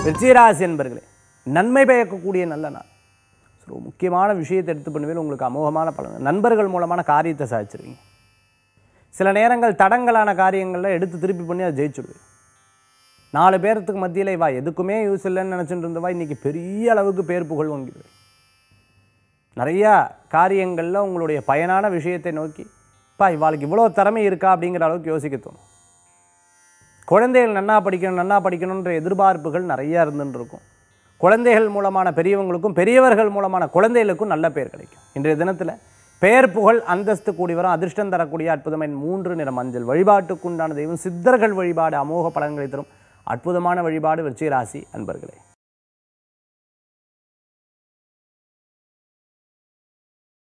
விருச்சிகராசி என்பர்களே நன்மை பயக்கக்கூடிய நல்ல நாள் ஸோ முக்கியமான விஷயத்தை எடுத்து பண்ணுவேன் உங்களுக்கு அமோகமான பலன் நண்பர்கள் மூலமான காரியத்தை சாதிச்சிருவீங்க சில நேரங்கள் தடங்கலான காரியங்களில் எடுத்து திருப்பி பண்ணி அதை ஜெயிச்சுடுவேன் நாலு பேர்த்துக்கு மத்தியில் வா எதுக்குமே யூஸ் இல்லைன்னு நினச்சிட்டு இருந்தவா இன்றைக்கி பெரிய அளவுக்கு பேர் புகழ் வாங்கிடுவேன் நிறையா காரியங்களில் உங்களுடைய பயனான விஷயத்தை நோக்கி பா இவாளுக்கு இவ்வளோ திறமை இருக்கா அப்படிங்கிற அளவுக்கு யோசிக்க தோணும் குழந்தைகள் நன்னா படிக்கணும் நன்னா படிக்கணுன்ற எதிர்பார்ப்புகள் நிறையா இருந்துட்டு இருக்கும் குழந்தைகள் மூலமான பெரியவங்களுக்கும் பெரியவர்கள் மூலமான குழந்தைகளுக்கும் நல்ல பேர் கிடைக்கும் இன்றைய தினத்தில் பெயர் புகழ் அந்தஸ்து கூடி வரும் அதிர்ஷ்டம் தரக்கூடிய அற்புதమైన மூன்று நிற மஞ்சள் வழிபாட்டுக்குண்டான தெய்வம் சித்தர்கள் வழிபாடு அமோக பலன்களை தரும் அற்புதமான வழிபாடு விருச்சிக ராசி அன்பர்களே